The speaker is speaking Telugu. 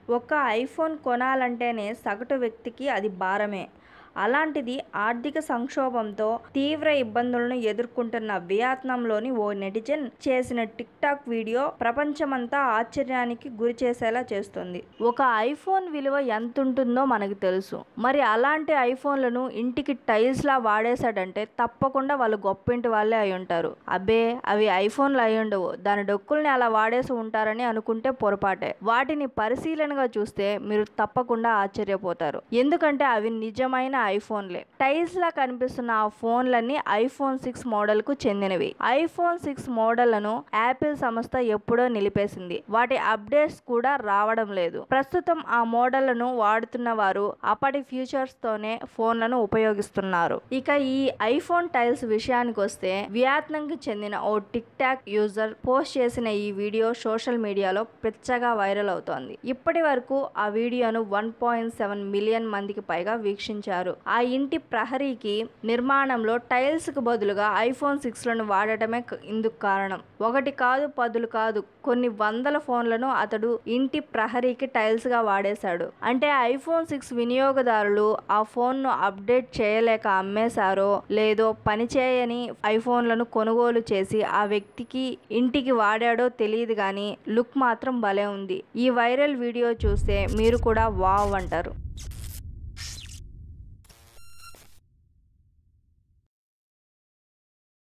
ఒక ఐఫోన్ కొనాలంటేనే సగటు వ్యక్తికి అది భారమే అలాంటిది ఆర్థిక సంక్షోభంతో తీవ్ర ఇబ్బందులను ఎదుర్కొంటున్న వియత్నాంలోని ఓ నెటిజన్ చేసిన టిక్ టాక్ వీడియో ప్రపంచమంతా ఆశ్చర్యానికి గురి చేసేలా చేస్తుంది ఒక ఐఫోన్ విలువ ఎంత ఉంటుందో మనకు తెలుసు మరి అలాంటి ఐఫోన్లను ఇంటికి టైల్స్ లా వాడేశాడంటే తప్పకుండా వాళ్ళు గొప్పింటి వాళ్ళే అయి ఉంటారు అబ్బే అవి ఐఫోన్లు అయి ఉండవు దాని డొక్కుల్ని అలా వాడేసి ఉంటారని అనుకుంటే పొరపాటే వాటిని పరిశీలనగా చూస్తే మీరు తప్పకుండా ఆశ్చర్యపోతారు ఎందుకంటే అవి నిజమైన ఐఫోన్లే టైల్స్ లా కనిపిస్తున్న ఆ ఫోన్లన్నీ ఐఫోన్ సిక్స్ మోడల్ కు చెందినవి ఐఫోన్ సిక్స్ మోడళ్లను యాపిల్ సంస్థ ఎప్పుడో నిలిపేసింది వాటి అప్డేట్స్ కూడా రావడం లేదు ప్రస్తుతం ఆ మోడళ్లను వాడుతున్న వారు అప్పటి ఫ్యూచర్స్ తోనే ఫోన్లను ఉపయోగిస్తున్నారు ఇక ఈ ఐఫోన్ టైల్స్ విషయానికి వస్తే వియత్నాం కి చెందిన ఓ టిక్ టాక్ యూజర్ పోస్ట్ చేసిన ఈ వీడియో సోషల్ మీడియాలో పెచ్చగా వైరల్ అవుతోంది ఇప్పటి వరకు ఆ వీడియోను వన్ పాయింట్ సెవెన్ మిలియన్ మందికి పైగా వీక్షించారు ఆ ఇంటి ప్రహరీకి నిర్మాణంలో టైల్స్ కు బదులుగా ఐఫోన్ సిక్స్ లను వాడటమే క- ఇందుకు కారణం ఒకటి కాదు పదులు కాదు కొన్ని వందల ఫోన్లను అతడు ఇంటి ప్రహరీకి టైల్స్ గా వాడేశాడు అంటే ఐఫోన్ సిక్స్ వినియోగదారులు ఆ ఫోన్ ను అప్డేట్ చేయలేక అమ్మేశారో లేదో పనిచేయని ఐఫోన్లను కొనుగోలు చేసి ఆ వ్యక్తికి ఇంటికి వాడాడో తెలియదు కానీ లుక్ మాత్రం భలే ఉంది ఈ వైరల్ వీడియో చూస్తే మీరు కూడా వావ్ అంటారు